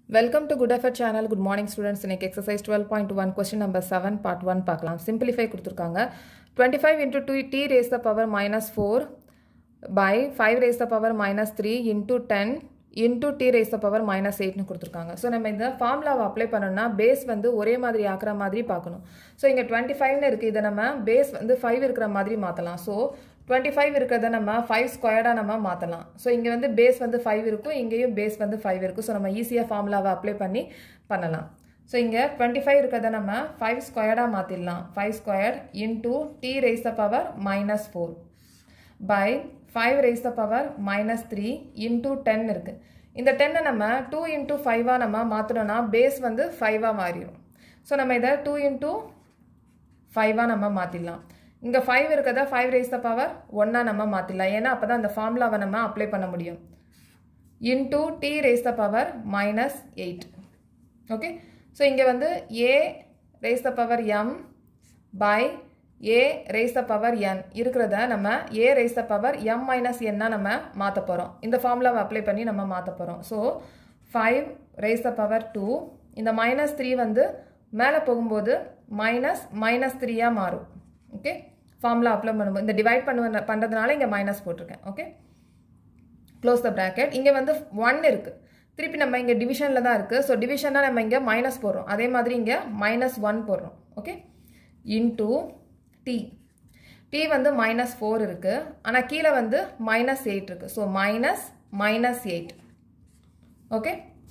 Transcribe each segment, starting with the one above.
welcome to Good Effort channel good morning students இன்னைக்கு exercise twelve point one question number seven part one பார்க்கலாம் simplify கொடுத்துருக்காங்க twenty five into two t raise the power minus four by five raise the power minus three into ten into t raise the power minus எயிட்னு கொடுத்துருக்காங்க so நம்ம இந்த ஃபார்முலாவை apply பண்ணோம்னா base வந்து ஒரே மாதிரி ஆக்குற மாதிரி பார்க்கணும் ஸோ இங்கே டுவெண்ட்டி ஃபைவ்னு இருக்குது இதை நம்ம பேஸ் வந்து ஃபைவ் இருக்கிற மாதிரி மாற்றலாம் ஸோ டுவெண்ட்டி ஃபைவ் இருக்கிறத நம்ம ஃபைவ் ஸ்கொயர்டாக நம்ம மாற்றலாம் ஸோ இங்கே வந்து பேஸ் வந்து ஃபைவ் இருக்கும் இங்கேயும் பேஸ் வந்து ஃபைவ் இருக்கும் ஸோ நம்ம ஈஸியாக ஃபார்முலாவை அப்ளை பண்ணி பண்ணலாம் ஸோ இங்கே டுவெண்ட்டி ஃபைவ் இருக்கிறத நம்ம ஃபைவ் ஸ்கொயர்டாக மாற்றிடலாம் five squared into t raise the power minus four by five raise the power minus three into ten இருக்குது இந்த டென்னை நம்ம டூ இன்டூ ஃபைவாக நம்ம மாற்றணும்னா பேஸ் வந்து ஃபைவாக மாறிடும் ஸோ நம்ம இதை டூ இன்டூ ஃபைவாக நம்ம மாற்றிடலாம் இங்கே ஃபைவ் இருக்கிறத ஃபைவ் ரேஸ் த பவர் ஒன்றா நம்ம மாற்றிடலாம் ஏன்னா அப்போ தான் அந்த ஃபார்முலாவை நம்ம அப்ளை பண்ண முடியும் into t raise the power minus eight okay so இங்கே வந்து a raise the power m by a raise the power n இருக்கிறத நம்ம a raise the power m minus என்னா நம்ம மாற்ற போகிறோம் இந்த ஃபார்முலாவை அப்ளை பண்ணி நம்ம மாற்ற போகிறோம் so five raise the power two இந்த மைனஸ் த்ரீ வந்து மேலே போகும்போது மைனஸ் மைனஸ் த்ரீயாக மாறும் ஓகே ஃபார்முலா அப்ளை பண்ணும்போது இந்த டிவைட் பண்ண பண்ணுறதுனால இங்கே மைனஸ் போட்டிருக்கேன் ஓகே க்ளோஸ் த ப்ராக்கெட் இங்கே வந்து ஒன் இருக்குது திருப்பி நம்ம இங்கே டிவிஷனில் தான் இருக்குது ஸோ டிவிஷனாக நம்ம இங்கே மைனஸ் போடுறோம் அதே மாதிரி இங்கே மைனஸ் ஒன் போடுறோம் ஓகே இன்டூ டி டி வந்து மைனஸ் ஃபோர் இருக்குது ஆனால் கீழே வந்து மைனஸ் எயிட் இருக்குது so minus minus eight okay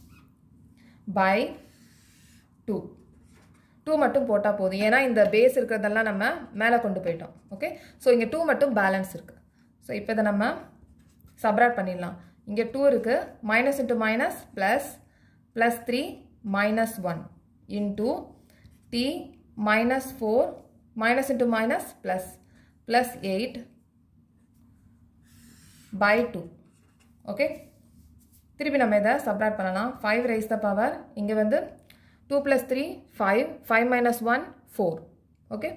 by two two மட்டும் போட்டால் போதும் ஏன்னா இந்த பேஸ் இருக்கிறதெல்லாம் நம்ம மேலே கொண்டு போயிட்டோம் ஓகே ஸோ இங்கே டூ மட்டும் பேலன்ஸ் இருக்குது ஸோ இப்போ இதை நம்ம சப்ராட் பண்ணிடலாம் இங்கே டூ இருக்குது minus into minus plus plus three minus one into t minus four minus into minus plus plus 8 by 2 okay திருப்பி நம்ம இதை சப்ராட் பண்ணலாம் ஃபைவ் ரைஸ் த பவர் இங்கே வந்து two plus three five five minus one four okay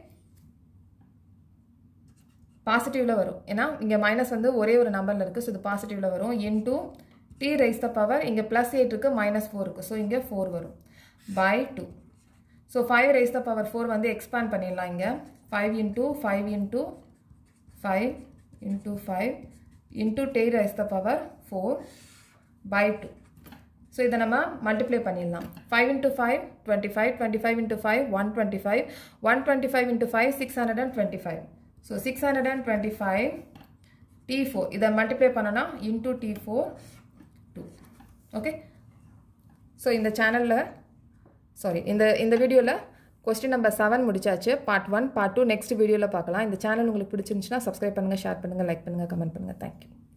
பாசிட்டிவில் வரும் ஏன்னா இங்கே மைனஸ் வந்து ஒரே ஒரு நம்பரில் இருக்குது ஸோ இது பாசிட்டிவில் வரும் into t raise the power இங்கே ப்ளஸ் எயிட் இருக்குது மைனஸ் ஃபோர் இருக்குது ஸோ இங்கே ஃபோர் வரும் by two so five raise the power four வந்து எக்ஸ்பேண்ட் பண்ணிடலாம் இங்கே five into five into five into five into t raise the power four by two so இதை நம்ம multiply பண்ணிடலாம் five into five twenty five twenty five into five one twenty five one twenty five into five six hundred and twenty five so six hundred and twenty five t four இதை multiply பண்ணோன்னா into t four two okay so இந்த சேனலில் sorry இந்த இந்த வீடியோவில் question number seven முடிச்சாச்சு part one part two next வீடியோவில் பார்க்கலாம் இந்த சேனல் உங்களுக்கு பிடிச்சிருந்துச்சுன்னா சப்ஸ்கிரைப் பண்ணுங்கள் ஷேர் பண்ணுங்கள் லைக் பண்ணுங்கள் கமெண்ட் பண்ணுங்கள் தேங்க்யூ